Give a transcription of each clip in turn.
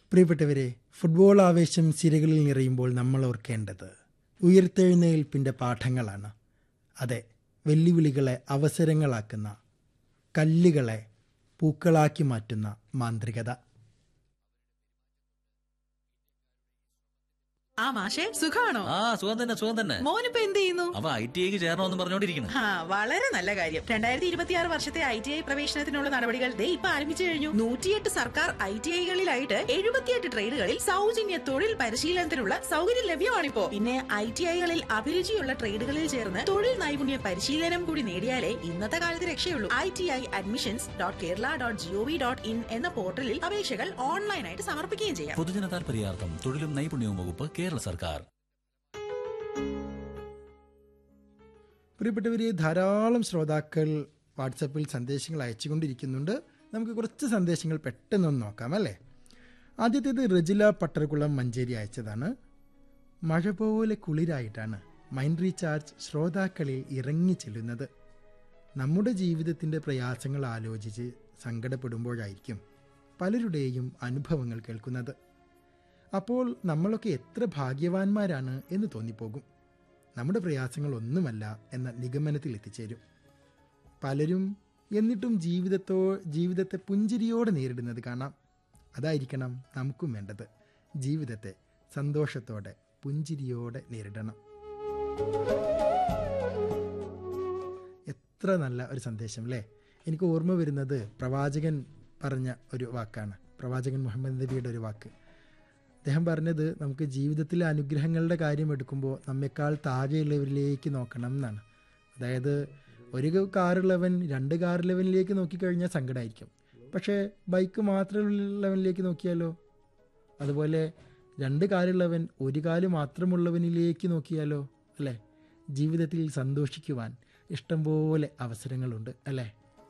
പ്രിയപ്പെട്ടവരെ ഫുട്ബോൾ ആവേശം സിരകളിൽ നിറയുമ്പോൾ നമ്മൾ ഓർക്കേണ്ടത് ഉയർത്തെഴുന്നേൽപ്പിൻ്റെ പാഠങ്ങളാണ് അതെ വെല്ലുവിളികളെ അവസരങ്ങളാക്കുന്ന കല്ലുകളെ പൂക്കളാക്കി മാറ്റുന്ന മാന്ത്രികത ആ മാഷെ സുഖാണോ ആ സുഖം തന്നെ സുഖം തന്നെ മോനിപ്പോ എന്ത് ചെയ്യുന്നു അവ ഐ ടി ഐക്ക് ചേരണമെന്ന് പറഞ്ഞോണ്ടിരിക്കുന്നു ആ വളരെ നല്ല കാര്യം രണ്ടായിരത്തി ഇരുപത്തിയാറ് വർഷത്തെ ഐ ടി ഐ പ്രവേശനത്തിനുള്ള നടപടികൾ ദേ ഇപ്പൊ ആരംഭിച്ചു കഴിഞ്ഞു നൂറ്റിയെട്ട് സർക്കാർ ഐ ടി ഐകളിലായിട്ട് എഴുപത്തിയെട്ട് ട്രേഡുകളിൽ സൗജന്യ തൊഴിൽ പരിശീലനത്തിനുള്ള സൗകര്യം ലഭ്യമാണിപ്പോ പിന്നെ ഐ ടി ഐകളിൽ അഭിരുചിയുള്ള ട്രേഡുകളിൽ ചേർന്ന് തൊഴിൽ നൈപുണ്യ പരിശീലനം കൂടി നേടിയാലേ ഇന്നത്തെ കാലത്ത് രക്ഷയുള്ളൂ I T I admissions dot Kerala dot G O V dot in എന്ന പോർട്ടലിൽ അപേക്ഷകൾ ഓൺലൈനായിട്ട് സമർപ്പിക്കുകയും ചെയ്യാം പൊതുജന താൽപര്യാർത്ഥം തൊഴിലും നൈപുണ്യവും വകുപ്പ് കേരള സർക്കാർ പ്രിയപ്പെട്ടവരെ ധാരാളം ശ്രോതാക്കൾ വാട്സപ്പിൽ സന്ദേശങ്ങൾ അയച്ചുകൊണ്ടിരിക്കുന്നുണ്ട് നമുക്ക് കുറച്ച് സന്ദേശങ്ങൾ പെട്ടെന്നൊന്ന് നോക്കാം അല്ലേ ആദ്യത്തേത് റജില പട്ടർകുളം മഞ്ചേരി അയച്ചതാണ് മഴ പോലെ കുളിരായിട്ടാണ് മൈൻഡ് റീചാർജ് ശ്രോതാക്കളിൽ ഇറങ്ങി ചെല്ലുന്നത് നമ്മുടെ ജീവിതത്തിൻ്റെ പ്രയാസങ്ങൾ ആലോചിച്ച് സങ്കടപ്പെടുമ്പോഴായിരിക്കും പലരുടെയും അനുഭവങ്ങൾ കേൾക്കുന്നത് അപ്പോൾ നമ്മളൊക്കെ എത്ര ഭാഗ്യവാന്മാരാണ് എന്ന് തോന്നിപ്പോകും നമ്മുടെ പ്രയാസങ്ങൾ ഒന്നുമല്ല എന്ന നിഗമനത്തിൽ എത്തിച്ചേരും പലരും എന്നിട്ടും ജീവിതത്തോ ജീവിതത്തെ പുഞ്ചിരിയോടെ നേരിടുന്നത് കാണാം അതായിരിക്കണം നമുക്കും വേണ്ടത് ജീവിതത്തെ സന്തോഷത്തോടെ പുഞ്ചിരിയോടെ നേരിടണം എത്ര നല്ല ഒരു സന്ദേശം അല്ലേ എനിക്ക് ഓർമ്മ വരുന്നത് പ്രവാചകൻ പറഞ്ഞ ഒരു വാക്കാണ് പ്രവാചകൻ മുഹമ്മദ് നബിയുടെ ഒരു വാക്ക് അദ്ദേഹം പറഞ്ഞത് നമുക്ക് ജീവിതത്തിലെ അനുഗ്രഹങ്ങളുടെ കാര്യം എടുക്കുമ്പോൾ നമ്മെക്കാൾ താഴെയുള്ളവരിലേക്ക് നോക്കണം എന്നാണ് അതായത് ഒരു കാറുള്ളവൻ രണ്ട് കാറുള്ളവനിലേക്ക് നോക്കിക്കഴിഞ്ഞാൽ സങ്കടമായിരിക്കും പക്ഷേ ബൈക്ക് മാത്രമുള്ളവനിലേക്ക് നോക്കിയാലോ അതുപോലെ രണ്ട് കാലുള്ളവൻ ഒരു കാല് മാത്രമുള്ളവനിലേക്ക് നോക്കിയാലോ അല്ലേ ജീവിതത്തിൽ സന്തോഷിക്കുവാൻ ഇഷ്ടംപോലെ അവസരങ്ങളുണ്ട് അല്ലേ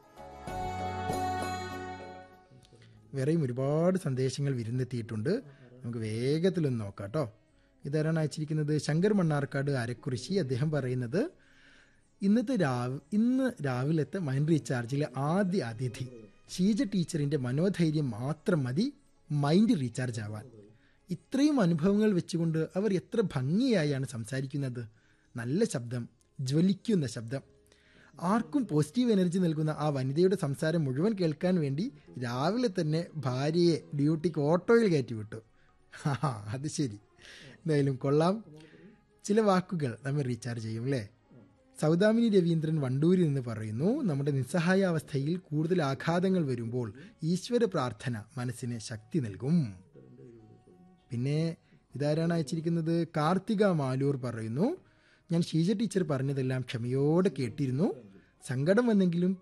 വേറെയും ഒരുപാട് സന്ദേശങ്ങൾ വിരുന്നെത്തിയിട്ടുണ്ട് നമുക്ക് വേഗത്തിലൊന്ന് നോക്കാം കേട്ടോ ഇതാരാണ് അയച്ചിരിക്കുന്നത് ശങ്കർ മണ്ണാർക്കാട് അരക്കുറിശി അദ്ദേഹം പറയുന്നത് ഇന്നത്തെ രാവ് ഇന്ന് രാവിലത്തെ മൈൻഡ് റീചാർജിലെ ആദ്യ അതിഥി ഷീജ ടീച്ചറിൻ്റെ മനോധൈര്യം മാത്രം മതി മൈൻഡ് റീചാർജ് ആവാൻ ഇത്രയും അനുഭവങ്ങൾ വെച്ചുകൊണ്ട് അവർ എത്ര ഭംഗിയായാണ് സംസാരിക്കുന്നത് നല്ല ശബ്ദം ജ്വലിക്കുന്ന ശബ്ദം ആർക്കും പോസിറ്റീവ് എനർജി നൽകുന്ന ആ വനിതയുടെ സംസാരം മുഴുവൻ കേൾക്കാൻ വേണ്ടി രാവിലെ തന്നെ ഭാര്യയെ ഡ്യൂട്ടിക്ക് ഓട്ടോയിൽ കയറ്റി വിട്ടു ആ അത് ശരി എന്തായാലും കൊള്ളാം ചില വാക്കുകൾ നമ്മൾ റീചാർജ് ചെയ്യും അല്ലേ സൗദാമിനി രവീന്ദ്രൻ വണ്ടൂരിൽ നിന്ന് പറയുന്നു നമ്മുടെ നിസ്സഹായ അവസ്ഥയിൽ കൂടുതൽ ആഘാതങ്ങൾ വരുമ്പോൾ ഈശ്വര പ്രാർത്ഥന മനസ്സിന് ശക്തി നൽകും പിന്നെ ഇതാരാണ് അയച്ചിരിക്കുന്നത് കാർത്തിക മാലൂർ പറയുന്നു ഞാൻ ഷീജ ടീച്ചർ പറഞ്ഞതെല്ലാം ക്ഷമയോടെ കേട്ടിരുന്നു സങ്കടം വന്നെങ്കിലും